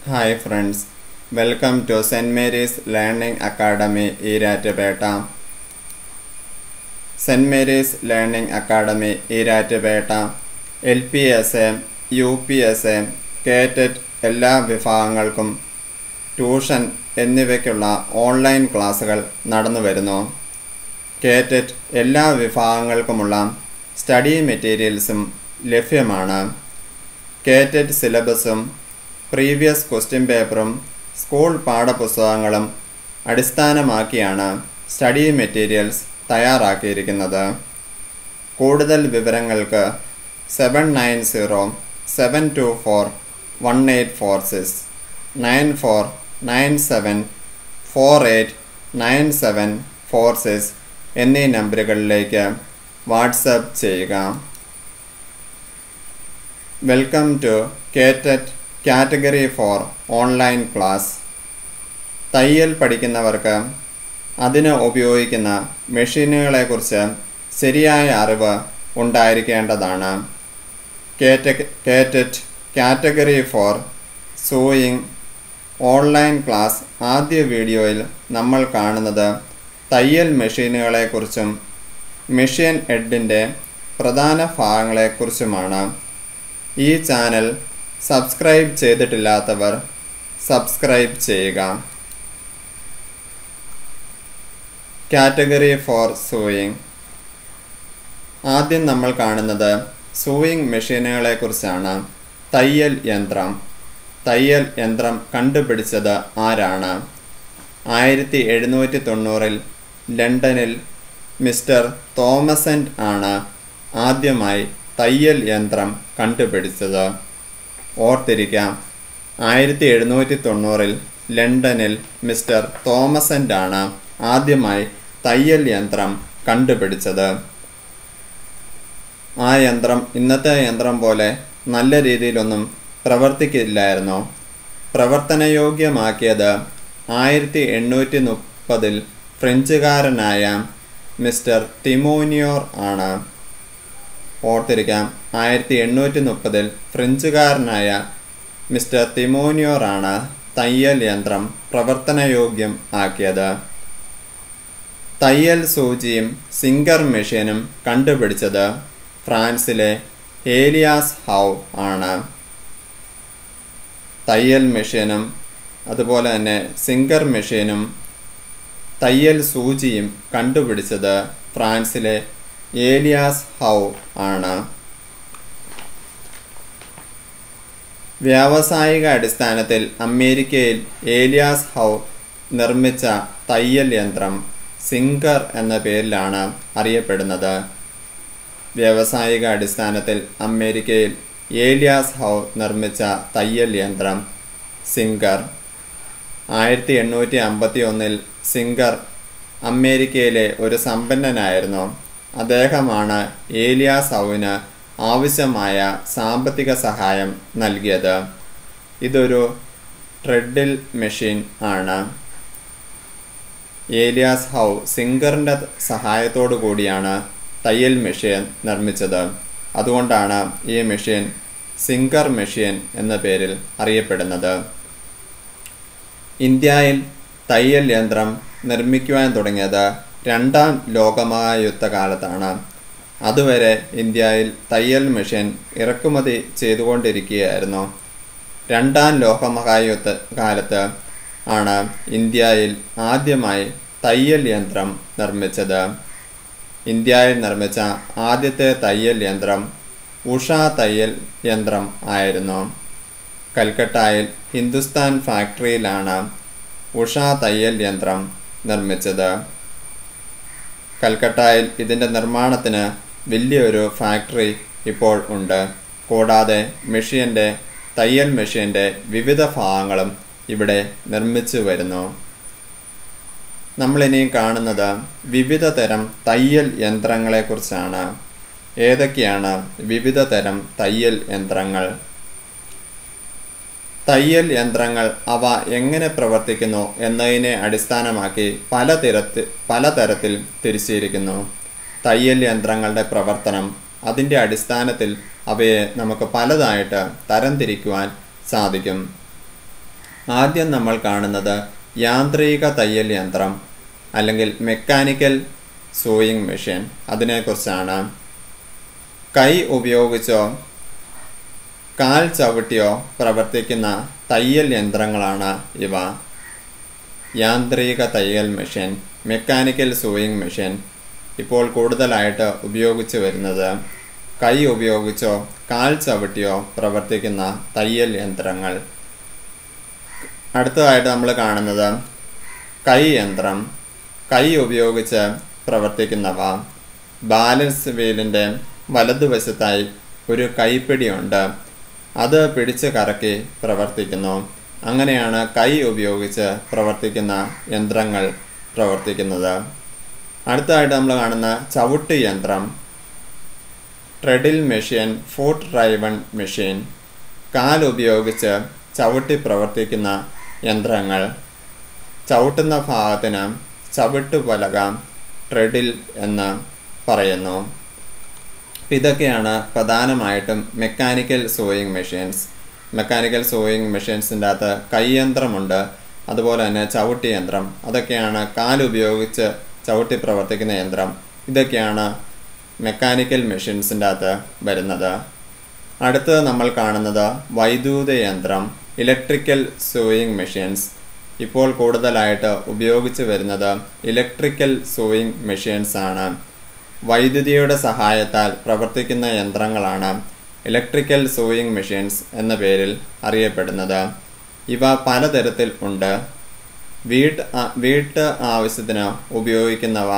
hi friends welcome to saint Mary's learning academy Erattupetta saint Mary's learning academy Erattupetta L P S A U P S A KTET എല്ലാ വിഭാഗങ്ങൾക്കും tuition എന്നിവയ്ക്കുള്ള online ക്ലാസുകൾ നടന്നു വരുന്നു കേറ്ററ്റ് എല്ലാ വിഭാഗങ്ങൾക്കുമുള്ള study മെറ്റീരിയൽസും ലഭ്യമാണ് കേറ്ററ്റ് സിലബസും പ്രീവിയസ് ക്വസ്റ്റ്യൻ പേപ്പറും സ്കൂൾ പാഠപുസ്തകങ്ങളും അടിസ്ഥാനമാക്കിയാണ് സ്റ്റഡി മെറ്റീരിയൽസ് തയ്യാറാക്കിയിരിക്കുന്നത് കൂടുതൽ വിവരങ്ങൾക്ക് seven nine zero seven two four one eight four six nine four nine seven four eight nine seven four six എന്നീ നമ്പറുകളിലേക്ക് വാട്സപ്പ് ചെയ്യുക welcome to KTET category four online class തയ്യൽ പഠിക്കുന്നവർക്ക് അതിന് ഉപയോഗിക്കുന്ന മെഷീനുകളെക്കുറിച്ച് ശരിയായ അറിവ് ഉണ്ടായിരിക്കേണ്ടതാണ് കേറ്റ KTET category four sewing online class ആദ്യ വീഡിയോയിൽ നമ്മൾ കാണുന്നത് തയ്യൽ മെഷീനുകളെക്കുറിച്ചും മെഷീൻ ഹെഡിൻ്റെ പ്രധാന ഭാഗങ്ങളെക്കുറിച്ചുമാണ് ഈ ചാനൽ സബ്സ്ക്രൈബ് ചെയ്തിട്ടില്ലാത്തവർ സബ്സ്ക്രൈബ് ചെയ്യുക കാറ്റഗറി ഫോർ സൂയിങ് ആദ്യം നമ്മൾ കാണുന്നത് സൂയിങ് മെഷീനുകളെക്കുറിച്ചാണ് തയ്യൽ യന്ത്രം തയ്യൽ യന്ത്രം കണ്ടുപിടിച്ചത് ആരാണ് ആയിരത്തി എഴുന്നൂറ്റി തൊണ്ണൂറിൽ ലണ്ടനിൽ മിസ്റ്റർ തോമസൻറ്റ് ആണ് ആദ്യമായി തയ്യൽ യന്ത്രം കണ്ടുപിടിച്ചത് ഓർത്തിരിക്കാം ആയിരത്തി എഴുന്നൂറ്റി തൊണ്ണൂറിൽ ലണ്ടനിൽ മിസ്റ്റർ തോമസൻ്റ് ആണ് ആദ്യമായി തയ്യൽ യന്ത്രം കണ്ടുപിടിച്ചത് ആ യന്ത്രം ഇന്നത്തെ യന്ത്രം പോലെ നല്ല രീതിയിലൊന്നും പ്രവർത്തിക്കില്ലായിരുന്നു പ്രവർത്തനയോഗ്യമാക്കിയത് ആയിരത്തി എണ്ണൂറ്റി മുപ്പതിൽ ഫ്രഞ്ചുകാരനായ മിസ്റ്റർ തിമോനിയോർ ആണ് ഓർത്തിരിക്കാം ആയിരത്തി എണ്ണൂറ്റി മുപ്പതിൽ ഫ്രഞ്ചുകാരനായ മിസ്റ്റർ തിമോനിയോർ ആണ് തയ്യൽ യന്ത്രം പ്രവർത്തനയോഗ്യം ആക്കിയത് തയ്യൽ സൂചിയും സിംഗർ മെഷീനും കണ്ടുപിടിച്ചത് ഫ്രാൻസിലെ ഏലിയാസ് ഹൗ ആണ് തയ്യൽ മെഷീനും അതുപോലെ തന്നെ സിംഗർ മെഷീനും തയ്യൽ സൂചിയും കണ്ടുപിടിച്ചത് ഫ്രാൻസിലെ ഏലിയാസ് ഹൗ ആണ് വ്യാവസായിക അടിസ്ഥാനത്തിൽ അമേരിക്കയിൽ ഏലിയാസ് ഹൗ നിർമ്മിച്ച തയ്യൽ യന്ത്രം സിംഗർ എന്ന പേരിലാണ് അറിയപ്പെടുന്നത് വ്യാവസായിക അടിസ്ഥാനത്തിൽ അമേരിക്കയിൽ ഏലിയാസ് ഹൗ നിർമ്മിച്ച തയ്യൽ യന്ത്രം സിംഗർ ആയിരത്തി എണ്ണൂറ്റി അമ്പത്തി ഒന്നിൽ സിംഗർ അമേരിക്കയിലെ ഒരു സമ്പന്നനായിരുന്നു അദ്ദേഹമാണ് ഏലിയാസ് ഹൗവിന് ആവശ്യമായ സാമ്പത്തിക സഹായം നൽകിയത് ഇതൊരു ട്രെഡിൽ മെഷീൻ ആണ് ഏലിയാസ് ഹൗ സിംഗറിൻ്റെ സഹായത്തോടു കൂടിയാണ് തയ്യൽ മെഷീൻ നിർമ്മിച്ചത് അതുകൊണ്ടാണ് ഈ മെഷീൻ സിംഗർ മെഷീൻ എന്ന പേരിൽ അറിയപ്പെടുന്നത് ഇന്ത്യയിൽ തയ്യൽ യന്ത്രം നിർമ്മിക്കുവാൻ തുടങ്ങിയത് രണ്ടാം ലോകമഹായുദ്ധ കാലത്താണ് അതുവരെ ഇന്ത്യയിൽ തയ്യൽ മെഷീൻ ഇറക്കുമതി ചെയ്തുകൊണ്ടിരിക്കുകയായിരുന്നു രണ്ടാം ലോകമഹായുദ്ധ കാലത്ത് ആണ് ഇന്ത്യയിൽ ആദ്യമായി തയ്യൽ യന്ത്രം നിർമ്മിച്ചത് ഇന്ത്യയിൽ നിർമ്മിച്ച ആദ്യത്തെ തയ്യൽ യന്ത്രം ഉഷ തയ്യൽ യന്ത്രം ആയിരുന്നു കൽക്കട്ടയിൽ ഹിന്ദുസ്ഥാൻ ഫാക്ടറിയിലാണ് ഉഷ തയ്യൽ യന്ത്രം നിർമ്മിച്ചത് കൽക്കട്ടയിൽ ഇതിൻ്റെ നിർമ്മാണത്തിന് വലിയൊരു ഫാക്ടറി ഇപ്പോൾ ഉണ്ട് കൂടാതെ മെഷീൻ്റെ തയ്യൽ മെഷീൻ്റെ വിവിധ ഭാഗങ്ങളും ഇവിടെ നിർമ്മിച്ചു വരുന്നു നമ്മളിനി കാണുന്നത് വിവിധ തരം തയ്യൽ യന്ത്രങ്ങളെക്കുറിച്ചാണ് ഏതൊക്കെയാണ് വിവിധ തരം തയ്യൽ യന്ത്രങ്ങൾ തയ്യൽ യന്ത്രങ്ങൾ അവ എങ്ങനെ പ്രവർത്തിക്കുന്നു എന്നതിനെ അടിസ്ഥാനമാക്കി പല തരത്തിൽ പലതരത്തിൽ തിരിച്ചിരിക്കുന്നു തയ്യൽ യന്ത്രങ്ങളുടെ പ്രവർത്തനം അതിൻ്റെ അടിസ്ഥാനത്തിൽ അവയെ നമുക്ക് പലതായിട്ട് തരംതിരിക്കുവാൻ സാധിക്കും ആദ്യം നമ്മൾ കാണുന്നത് യാന്ത്രിക തയ്യൽ യന്ത്രം അല്ലെങ്കിൽ മെക്കാനിക്കൽ സൂയിങ് മെഷീൻ അതിനെക്കുറിച്ചാണ് കൈ ഉപയോഗിച്ചോ കാൽ ചവിട്ടിയോ പ്രവർത്തിക്കുന്ന തയ്യൽ യന്ത്രങ്ങളാണ് ഇവ യാന്ത്രിക തയ്യൽ മെഷീൻ മെക്കാനിക്കൽ സൂയിങ് മെഷീൻ ഇപ്പോൾ കൂടുതലായിട്ട് ഉപയോഗിച്ചു വരുന്നത് കൈ ഉപയോഗിച്ചോ കാൽ ചവിട്ടിയോ പ്രവർത്തിക്കുന്ന തയ്യൽ യന്ത്രങ്ങൾ അടുത്തതായിട്ട് നമ്മൾ കാണുന്നത് കൈ യന്ത്രം കൈ ഉപയോഗിച്ച് പ്രവർത്തിക്കുന്നവ ബാലൻസ് വീലിൻ്റെ വലതുവശത്തായി ഒരു കൈപ്പിടിയുണ്ട് അത് പിടിച്ച് കറക്കി പ്രവർത്തിക്കുന്നു അങ്ങനെയാണ് കൈ ഉപയോഗിച്ച് പ്രവർത്തിക്കുന്ന യന്ത്രങ്ങൾ പ്രവർത്തിക്കുന്നത് അടുത്തതായിട്ട് നമ്മൾ കാണുന്ന ചവിട്ട് യന്ത്രം treadle machine foot driven machine കാൽ ഉപയോഗിച്ച് ചവിട്ടി പ്രവർത്തിക്കുന്ന യന്ത്രങ്ങൾ ചവിട്ടുന്ന ഭാഗത്തിന് ചവിട്ടുപലക ട്രെഡിൽ എന്ന് പറയുന്നു ഇതൊക്കെയാണ് പ്രധാനമായിട്ടും mechanical sewing machines mechanical sewing മെഷീൻസിൻ്റെ അകത്ത് കൈയന്ത്രമുണ്ട് അതുപോലെ തന്നെ ചവിട്ടി യന്ത്രം അതൊക്കെയാണ് കാലുപയോഗിച്ച് ചവിട്ടി പ്രവർത്തിക്കുന്ന യന്ത്രം ഇതൊക്കെയാണ് മെക്കാനിക്കൽ മെഷീൻസിൻ്റെ അകത്ത് വരുന്നത് അടുത്തത് നമ്മൾ കാണുന്നത് വൈദ്യുത യന്ത്രം ഇലക്ട്രിക്കൽ സൂയിങ് മെഷീൻസ് ഇപ്പോൾ കൂടുതലായിട്ട് ഉപയോഗിച്ച് വരുന്നത് ഇലക്ട്രിക്കൽ സൂയിങ് മെഷീൻസ് ആണ് വൈദ്യുതിയുടെ സഹായത്താൽ പ്രവർത്തിക്കുന്ന യന്ത്രങ്ങളാണ് ഇലക്ട്രിക്കൽ സൂയിങ് മെഷീൻസ് എന്ന പേരിൽ അറിയപ്പെടുന്നത് ഇവ പലതരത്തിൽ ഉണ്ട് വീട്ട് വീട്ട് ആവശ്യത്തിന് ഉപയോഗിക്കുന്നവ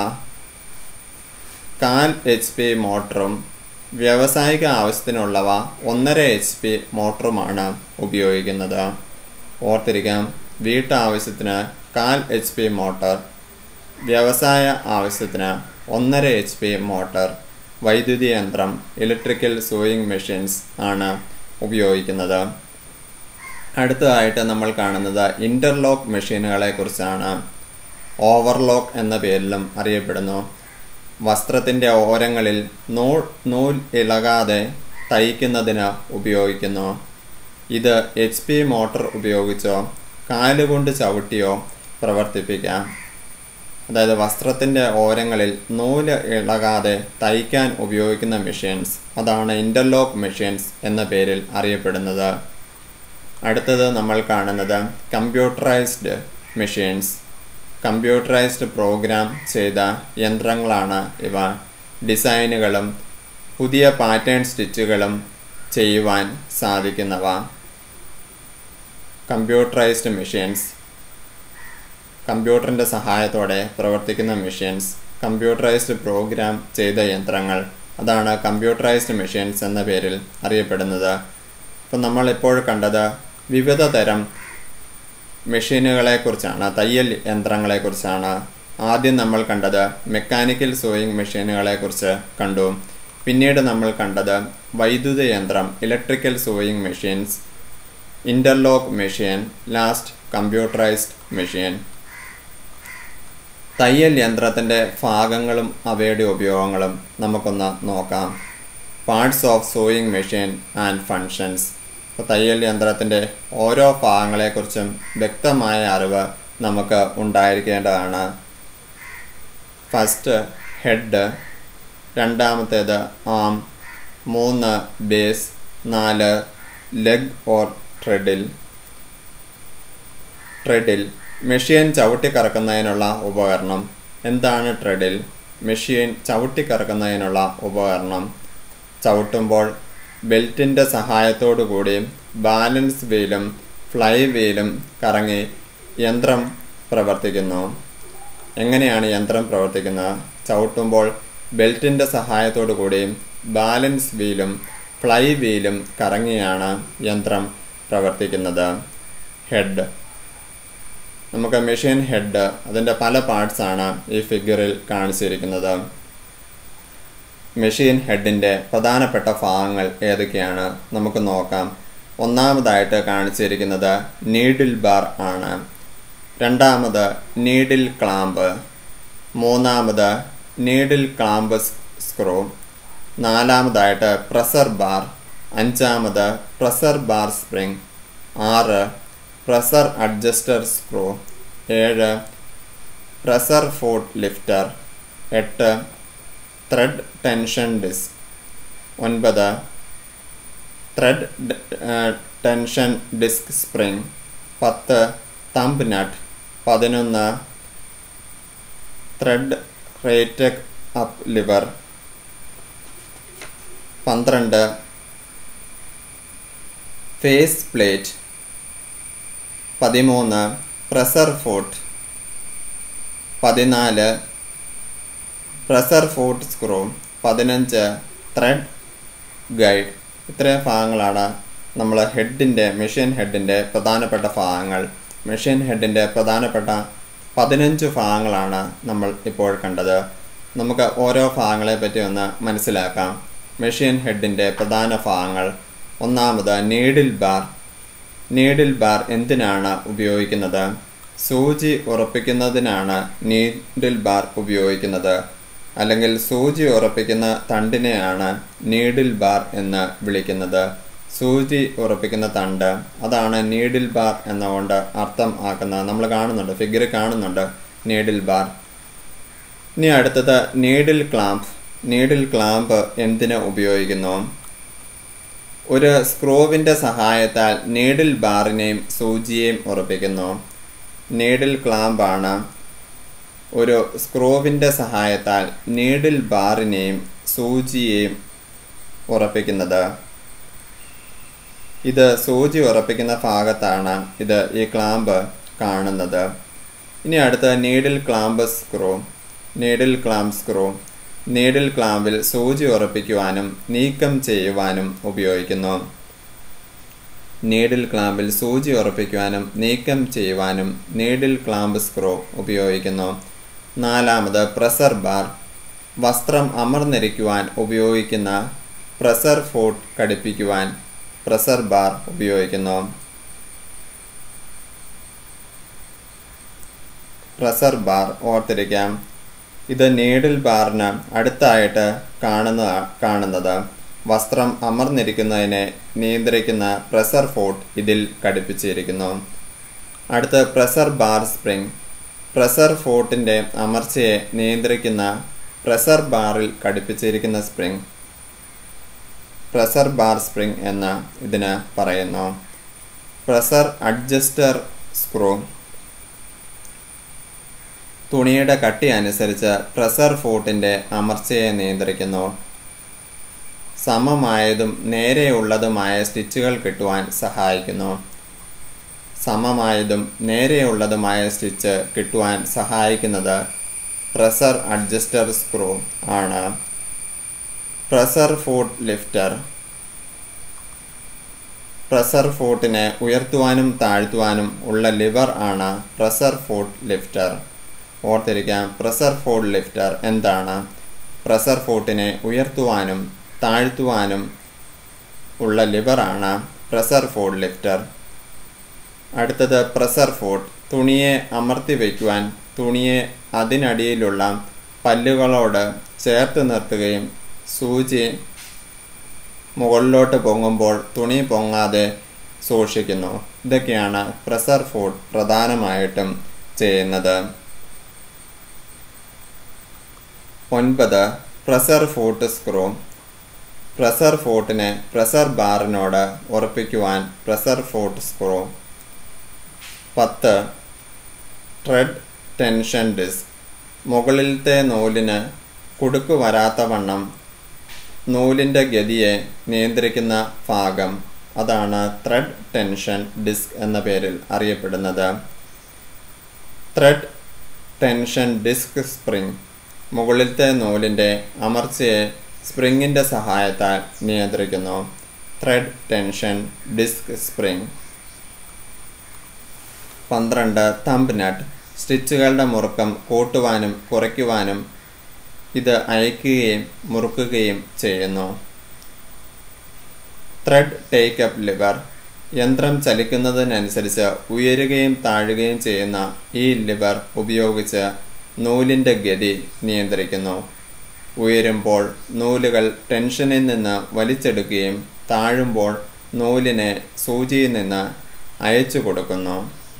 കാൽ എച്ച് പി മോട്ടറും വ്യാവസായിക ആവശ്യത്തിനുള്ളവ ഒന്നര എച്ച് പി മോട്ടറുമാണ് ഉപയോഗിക്കുന്നത് ഓർത്തിരിക്കാം വീട്ടാവശ്യത്തിന് കാൽ എച്ച് പി മോട്ടർ വ്യവസായ ആവശ്യത്തിന് ഒന്നര എച്ച് പി മോട്ടർ വൈദ്യുതി യന്ത്രം ഇലക്ട്രിക്കൽ സൂയിങ് മെഷീൻസ് ആണ് ഉപയോഗിക്കുന്നത് അടുത്തതായിട്ട് നമ്മൾ കാണുന്നത് ഇൻ്റർലോക്ക് മെഷീനുകളെ കുറിച്ചാണ് ഓവർലോക്ക് എന്ന പേരിലും അറിയപ്പെടുന്നു വസ്ത്രത്തിൻ്റെ ഓരങ്ങളിൽ നൂൽ നൂൽ ഇളകാതെ തയ്ക്കുന്നതിന് ഉപയോഗിക്കുന്നു ഇത് എച്ച് പി മോട്ടോർ ഉപയോഗിച്ചോ കാലുകൊണ്ട് ചവിട്ടിയോ പ്രവർത്തിപ്പിക്കാം അതായത് വസ്ത്രത്തിൻ്റെ ഓരങ്ങളിൽ നൂല് ഇളകാതെ തയ്ക്കാൻ ഉപയോഗിക്കുന്ന മെഷീൻസ് അതാണ് ഇൻ്റർലോക്ക് മെഷീൻസ് എന്ന പേരിൽ അറിയപ്പെടുന്നത് അടുത്തത് നമ്മൾ കാണുന്നത് കമ്പ്യൂട്ടറൈസ്ഡ് മെഷീൻസ് കമ്പ്യൂട്ടറൈസ്ഡ് പ്രോഗ്രാം ചെയ്ത യന്ത്രങ്ങളാണ് ഇവ ഡിസൈനുകളും പുതിയ പാറ്റേൺ സ്റ്റിച്ചുകളും ചെയ്യുവാൻ സാധിക്കുന്നവ കമ്പ്യൂട്ടറൈസ്ഡ് മെഷീൻസ് കമ്പ്യൂട്ടറിൻ്റെ സഹായത്തോടെ പ്രവർത്തിക്കുന്ന മെഷീൻസ് കമ്പ്യൂട്ടറൈസ്ഡ് പ്രോഗ്രാം ചെയ്ത യന്ത്രങ്ങൾ അതാണ് കമ്പ്യൂട്ടറൈസ്ഡ് മെഷീൻസ് എന്ന പേരിൽ അറിയപ്പെടുന്നത് ഇപ്പം നമ്മൾ ഇപ്പോൾ കണ്ടത് വിവിധ തരം മെഷീനുകളെക്കുറിച്ചാണ് തയ്യൽ യന്ത്രങ്ങളെക്കുറിച്ചാണ് ആദ്യം നമ്മൾ കണ്ടത് മെക്കാനിക്കൽ സോയിങ് മെഷീനുകളെക്കുറിച്ച് കണ്ടു പിന്നീട് നമ്മൾ കണ്ടത് വൈദ്യുത യന്ത്രം electrical sewing machines interlock machine last computerised machine തയ്യൽ യന്ത്രത്തിൻ്റെ ഭാഗങ്ങളും അവയുടെ ഉപയോഗങ്ങളും നമുക്കൊന്ന് നോക്കാം parts of sewing machine and functions ഇപ്പോൾ തയ്യൽ യന്ത്രത്തിൻ്റെ ഓരോ ഭാഗങ്ങളെക്കുറിച്ചും വ്യക്തമായ അറിവ് നമുക്ക് ഉണ്ടായിരിക്കേണ്ടതാണ് ഫസ്റ്റ് ഹെഡ് രണ്ടാമത്തേത് ആം മൂന്ന് ബേസ് നാല് leg or treadle treadle machine ചവിട്ടിക്കറക്കുന്നതിനുള്ള ഉപകരണം എന്താണ് ട്രെഡിൽ മെഷീൻ ചവിട്ടിക്കറക്കുന്നതിനുള്ള ഉപകരണം ചവിട്ടുമ്പോൾ ബെൽറ്റിൻ്റെ സഹായത്തോടു കൂടി ബാലൻസ് വീലും ഫ്ലൈ വീലും കറങ്ങി യന്ത്രം പ്രവർത്തിക്കുന്നു എങ്ങനെയാണ് യന്ത്രം പ്രവർത്തിക്കുന്നത് ചവിട്ടുമ്പോൾ ബെൽറ്റിൻ്റെ സഹായത്തോടു കൂടി ബാലൻസ് വീലും ഫ്ലൈ വീലും കറങ്ങിയാണ് യന്ത്രം പ്രവർത്തിക്കുന്നത് ഹെഡ് നമുക്ക് മെഷീൻ ഹെഡ് അതിൻ്റെ പല പാർട്സ് ആണ് ഈ ഫിഗറിൽ കാണിച്ചിരിക്കുന്നത് മെഷീൻ ഹെഡിൻ്റെ പ്രധാനപ്പെട്ട ഭാഗങ്ങൾ ഏതൊക്കെയാണ് നമുക്ക് നോക്കാം ഒന്നാമതായിട്ട് കാണിച്ചിരിക്കുന്നത് നീഡിൽ ബാർ ആണ് രണ്ടാമത് നീഡിൽ ക്ലാമ്പ് മൂന്നാമത് നീഡിൽ ക്ലാമ്പ് സ്ക്രൂ നാലാമതായിട്ട് പ്രഷർ ബാർ അഞ്ചാമത് പ്രഷർ ബാർ സ്പ്രിംഗ് ആറ് പ്രഷർ അഡ്ജസ്റ്റർ സ്ക്രൂ ഏഴ് പ്രഷർ ഫുഡ് ലിഫ്റ്റർ എട്ട് ത്രെഡ് ടെൻഷൻ ഡിസ്ക് ഒൻപത് ത്രെഡ് ടെൻഷൻ ഡിസ്ക് സ്പ്രിംഗ് പത്ത് തമ്പ് നട്ട് പതിനൊന്ന് ത്രെഡ് റേറ്റക് അപ്പ് ലിവർ പന്ത്രണ്ട് ഫേസ് പ്ലേറ്റ് പതിമൂന്ന് പ്രഷർ ഫുട്ട് പതിനാല് പ്രഷർ ഫുട്ട് സ്ക്രൂ പതിനഞ്ച് ത്രെഡ് ഗൈഡ് ഇത്രയും ഭാഗങ്ങളാണ് നമ്മൾ ഹെഡിൻ്റെ മെഷീൻ ഹെഡിൻ്റെ പ്രധാനപ്പെട്ട ഭാഗങ്ങൾ മെഷീൻ ഹെഡിൻ്റെ പ്രധാനപ്പെട്ട പതിനഞ്ച് ഭാഗങ്ങളാണ് നമ്മൾ ഇപ്പോൾ കണ്ടത് നമുക്ക് ഓരോ ഭാഗങ്ങളെ പറ്റി ഒന്ന് മനസ്സിലാക്കാം മെഷീൻ ഹെഡിൻ്റെ പ്രധാന ഭാഗങ്ങൾ ഒന്നാമത് നീഡിൽ ബാർ നീഡിൽ ബാർ എന്തിനാണ് ഉപയോഗിക്കുന്നത് സൂചി ഉറപ്പിക്കുന്നതിനാണ് നീഡിൽ ബാർ ഉപയോഗിക്കുന്നത് അല്ലെങ്കിൽ സൂചി ഉറപ്പിക്കുന്ന തണ്ടിനെയാണ് നീഡിൽ ബാർ എന്ന് വിളിക്കുന്നത് സൂചി ഉറപ്പിക്കുന്ന തണ്ട് അതാണ് നീഡിൽ ബാർ എന്നുകൊണ്ട് അർത്ഥം ആക്കുന്നത് നമ്മൾ കാണുന്നുണ്ട് ഫിഗർ കാണുന്നുണ്ട് നീഡിൽ ബാർ ഇനി അടുത്തത് നീഡിൽ ക്ലാമ്പ് നീഡിൽ ക്ലാമ്പ് എന്തിനു ഉപയോഗിക്കുന്നു ഒരു സ്ക്രൂവിൻ്റെ സഹായത്താൽ നീഡിൽ ബാറിനെയും സൂചിയെയും ഉറപ്പിക്കുന്നു നീഡിൽ ക്ലാമ്പാണ് ഒരു സ്ക്രൂവിൻ്റെ സഹായത്താൽ നീഡിൽ ബാറിനെയും സൂചിയെയും ഉറപ്പിക്കുന്നത് ഇത് സൂചി ഉറപ്പിക്കുന്ന ഭാഗത്താണ് ഇത് ഈ ക്ലാമ്പ് കാണുന്നത് ഇനി അടുത്ത needle clamp screw needle clamp screw needle ക്ലാമ്പിൽ സൂചി ഉറപ്പിക്കുവാനും നീക്കം ചെയ്യുവാനും ഉപയോഗിക്കുന്നു നീഡിൽ ക്ലാമ്പിൽ സൂചി ഉറപ്പിക്കുവാനും നീക്കം ചെയ്യുവാനും നീഡിൽ ക്ലാമ്പ് സ്ക്രൂ ഉപയോഗിക്കുന്നു നാലാമത് പ്രഷർ ബാർ വസ്ത്രം അമർന്നിരിക്കുവാൻ ഉപയോഗിക്കുന്ന പ്രഷർ ഫുഡ് ഘടിപ്പിക്കുവാൻ പ്രഷർ ബാർ ഉപയോഗിക്കുന്നു പ്രഷർ ബാർ ഓർത്തിരിക്കാം ഇത് നീഡിൽ ബാറിന് അടുത്തായിട്ട് കാണുന്ന കാണുന്നത് വസ്ത്രം അമർന്നിരിക്കുന്നതിനെ നിയന്ത്രിക്കുന്ന പ്രഷർ ഫോട്ട് ഇതിൽ ഘടിപ്പിച്ചിരിക്കുന്നു അടുത്ത് പ്രഷർ ബാർ സ്പ്രിംഗ് പ്രഷർ ഫോട്ടിൻ്റെ അമർച്ചയെ നിയന്ത്രിക്കുന്ന പ്രഷർ ബാറിൽ ഘടിപ്പിച്ചിരിക്കുന്ന സ്പ്രിംഗ് പ്രഷർ ബാർ സ്പ്രിംഗ് എന്ന് ഇതിന് പറയുന്നു പ്രഷർ അഡ്ജസ്റ്റർ സ്ക്രൂ തുണിയുടെ കട്ടി അനുസരിച്ച് പ്രഷർ ഫൂട്ടിൻ്റെ അമർച്ചയെ നിയന്ത്രിക്കുന്നു സമമായതും നേരെയുള്ളതുമായ സ്റ്റിച്ചുകൾ കിട്ടുവാൻ സഹായിക്കുന്നു സമമായതും നേരെയുള്ളതുമായ സ്റ്റിച്ച് കിട്ടുവാൻ സഹായിക്കുന്നത് പ്രഷർ അഡ്ജസ്റ്റർ സ്ക്രൂ ആണ് പ്രഷർ ഫൂട്ട് ലിഫ്റ്റർ പ്രഷർ ഫൂട്ടിനെ ഉയർത്തുവാനും താഴ്ത്തുവാനും ഉള്ള ലിവർ ആണ് പ്രഷർ ഫൂട്ട് ലിഫ്റ്റർ ഓർത്തിരിക്കാം പ്രഷർ ഫുഡ് ലിഫ്റ്റർ എന്താണ് പ്രഷർ ഫുഡിനെ ഉയർത്തുവാനും താഴ്ത്തുവാനും ഉള്ള ലിവറാണ് പ്രഷർ ഫുഡ് ലിഫ്റ്റർ അടുത്തത് പ്രഷർ ഫുഡ് തുണിയെ അമർത്തി വയ്ക്കുവാൻ തുണിയെ അതിനടിയിലുള്ള പല്ലുകളോട് ചേർത്ത് നിർത്തുകയും സൂചി മുകളിലോട്ട് പൊങ്ങുമ്പോൾ തുണി പൊങ്ങാതെ സൂക്ഷിക്കുന്നു ഇതൊക്കെയാണ് പ്രഷർ ഫുഡ് പ്രധാനമായിട്ടും ചെയ്യുന്നത് ഒൻപത് പ്രഷർ ഫൂട്ട് സ്ക്രൂ പ്രഷർ ഫൂട്ടിനെ പ്രഷർ ബാറിനോട് ഉറപ്പിക്കുവാൻ പ്രഷർ ഫൂട്ട് സ്ക്രൂ പത്ത് ട്രെഡ് ടെൻഷൻ ഡിസ്ക് മുകളിലത്തെ നൂലിന് കുടുക്ക് വരാത്ത വണ്ണം നൂലിൻ്റെ ഗതിയെ നിയന്ത്രിക്കുന്ന ഭാഗം അതാണ് ത്രെഡ് ടെൻഷൻ ഡിസ്ക് എന്ന പേരിൽ അറിയപ്പെടുന്നത് ത്രെഡ് ടെൻഷൻ ഡിസ്ക് സ്പ്രിംഗ് മുകളിലത്തെ നൂലിൻ്റെ അമർച്ചയെ സ്പ്രിങ്ങിൻ്റെ സഹായത്താൽ നിയന്ത്രിക്കുന്നു ത്രെഡ് ടെൻഷൻ ഡിസ്ക് സ്പ്രിംഗ് പന്ത്രണ്ട് തമ്പ് നട്ട് സ്റ്റിച്ചുകളുടെ മുറുക്കം കൂട്ടുവാനും കുറയ്ക്കുവാനും ഇത് അയക്കുകയും മുറുക്കുകയും ചെയ്യുന്നു ത്രെഡ് ടേക്കപ്പ് ലിവർ യന്ത്രം ചലിക്കുന്നതിനനുസരിച്ച് ഉയരുകയും താഴുകയും ചെയ്യുന്ന ഈ ലിവർ ഉപയോഗിച്ച് നൂലിൻ്റെ ഗതി നിയന്ത്രിക്കുന്നു ഉയരുമ്പോൾ നൂലുകൾ ടെൻഷനിൽ നിന്ന് വലിച്ചെടുക്കുകയും താഴുമ്പോൾ നൂലിനെ സൂചിയിൽ നിന്ന് അയച്ചു കൊടുക്കുന്നു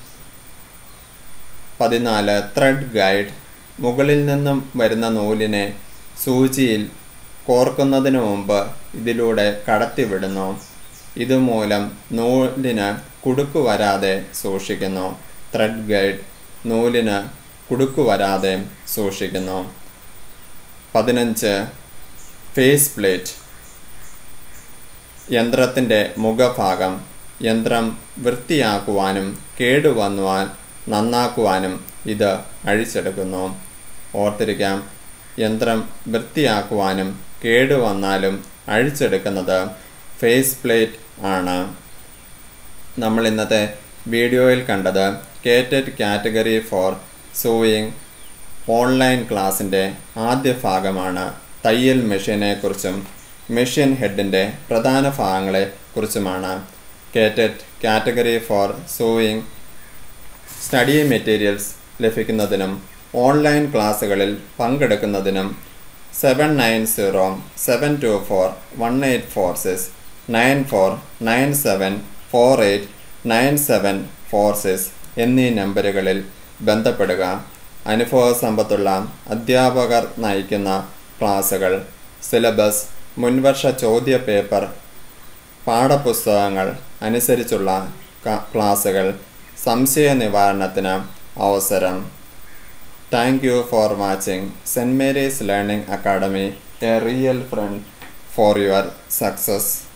പതിനാല് ത്രെഡ് ഗൈഡ് മുകളിൽ നിന്നും വരുന്ന നൂലിനെ സൂചിയിൽ കോർക്കുന്നതിന് മുമ്പ് ഇതിലൂടെ കടത്തിവിടുന്നു ഇതുമൂലം നൂലിന് കുടുക്ക് വരാതെ സൂക്ഷിക്കുന്നു ത്രെഡ് ഗൈഡ് നൂലിന് കുടുക്ക് വരാതെ സൂക്ഷിക്കുന്നു പതിനഞ്ച് ഫേസ് പ്ലേറ്റ് യന്ത്രത്തിൻ്റെ മുഖഭാഗം യന്ത്രം വൃത്തിയാക്കുവാനും കേടുവന്നുവാൻ നന്നാക്കുവാനും ഇത് അഴിച്ചെടുക്കുന്നു ഓർത്തിരിക്കാം യന്ത്രം വൃത്തിയാക്കുവാനും കേടുവന്നാലും അഴിച്ചെടുക്കുന്നത് ഫേസ് പ്ലേറ്റ് ആണ് നമ്മൾ ഇന്നത്തെ വീഡിയോയിൽ കണ്ടത് KTET category four sewing online ക്ലാസ്സിൻ്റെ ആദ്യ ഭാഗമാണ് തയ്യൽ മെഷീനെക്കുറിച്ചും മെഷീൻ ഹെഡിൻ്റെ പ്രധാന ഭാഗങ്ങളെ കുറിച്ചുമാണ് KTET category four sewing study materials ലഭിക്കുന്നതിനും ഓൺലൈൻ ക്ലാസ്സുകളിൽ പങ്കെടുക്കുന്നതിനും seven nine zero seven two four one eight four six nine four nine seven four eight nine seven four six എന്നീ നമ്പറുകളിൽ ബന്ധപ്പെടുക അനുഭവ സമ്പത്തുള്ള അധ്യാപകർ നയിക്കുന്ന ക്ലാസുകൾ സിലബസ് മുൻവർഷ ചോദ്യ പേപ്പർ പാഠപുസ്തകങ്ങൾ അനുസരിച്ചുള്ള ക്ലാസുകൾ സംശയ നിവാരണത്തിന് അവസരം thank you for watching saint Mary's learning academy a real friend for your success